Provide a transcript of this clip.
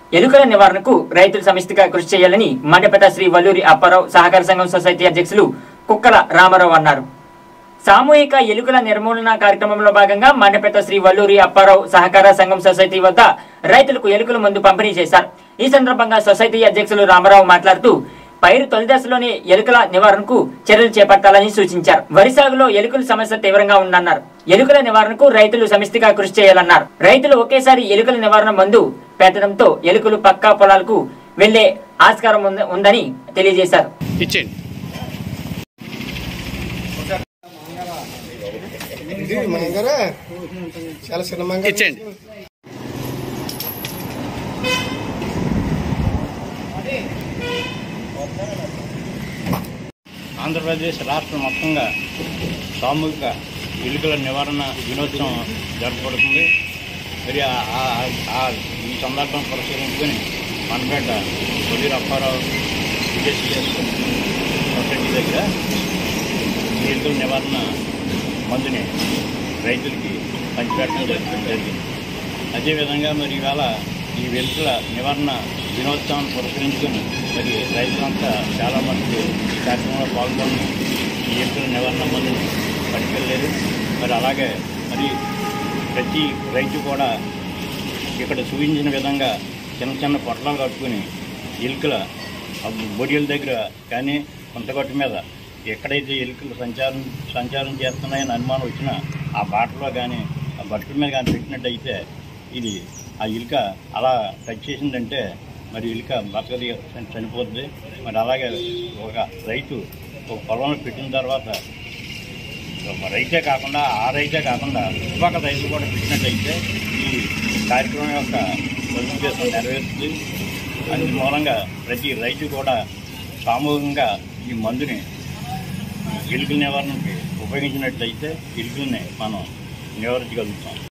ఎలుకల నివారణకు రైతులు సమిష్టిగా కృషి చేయాలని మండపేట శ్రీ వల్లూరి అప్పారావు సహకార సంఘం సొసైటీ అధ్యక్షులు కుక్కల రామారావు అన్నారు సామూహిక ఎలుకల నిర్మూలన కార్యక్రమంలో భాగంగా మండపేట శ్రీ వల్లూరి అప్పారావు సహకార సంఘం సొసైటీ వద్ద రైతులకు ఎలుకల మందు పంపిణీ చేశారు ఈ సందర్భంగా సొసైటీ అధ్యక్షులు రామారావు మాట్లాడుతూ పైరు తొలి దశలోనే ఎలుకల నివారణకు చర్యలు చేపట్టాలని సూచించారు వరి సాగులో ఎలుకల సమస్య తీవ్రంగా ఉందన్నారు ఎలుకల నివారణకు రైతులు సమిష్టిగా కృషి చేయాలన్నారు రైతులు ఒకేసారి ఎలుకల నివారణ మందు పెట్టడంతో ఎలుకలు పక్కా పొలాలకు వెళ్లే ఆస్కారం ఉంద- ఉందని తెలియజేశారు ఇచ్చేయండి ఇది మంగర చాలా చిన్న మంగర ఇచ్చేయండి ఆంధ్రప్రదేశ్ రాష్ట్రం మొత్తంగా సామూహిక ఎలుకల నివారణ దినోత్సవం జరపబడుతుంది మరి ఆ- ఆ- ఆ- ఈ సందర్భం పరిశీలించుకొని మనపేట కొద్ది అప్పారావు విజయసిఎస్ సొసైటీ దగ్గర ఈ ఎలుకల నివారణ మందుని రైతులకి పంచిపెట్టడం జరుగుతుంది జరిగింది అదేవిధంగా మరి ఇవాళ ఈ వెలుకల నివారణ దినోత్సవాన్ని పురస్కరించుకొని మరి రైతులంతా చాలా మంది ఈ కార్యక్రమంలో పాల్గొని ఈ ఎలుకల నివారణ మందుని పట్టుకెళ్ళలేదు మరి అలాగే మరి ప్రతి రైతు కూడా ఇక్కడ చూపించిన విధంగా చిన్న చిన్న పొట్లాలు కట్టుకుని ఎలుకల ఆ బొడియల దగ్గర కానీ కొంతగట్టు మీద ఎక్కడైతే ఎలుకలు సంచారం సంచారం చేస్తున్నాయని అనుమానం వచ్చినా ఆ బాటలో కానీ ఆ బట్టల మీద కానీ పెట్టినట్టయితే ఇది ఆ ఇలుక అలా టచ్ చేసిందంటే మరి ఇలుక బతకది చనిపోద్ది మరి అలాగే ఒక రైతు ఒక పొలంలో పెట్టిన తర్వాత ఒక రైతే కాకుండా ఆ రైతే కాకుండా చుట్టుపక్కల రైతులు కూడా పెట్టినట్టయితే ఈ కార్యక్రమం యొక్క సదుద్దేశం నెరవేరుతుంది అందు మూలంగా ప్రతి రైతు కూడా సామూహికంగా ఈ మందుని ఎలుకల నివారణకి ఉపయోగించినట్లయితే ఎలుకల్ని మనం నివారించగలుగుతాం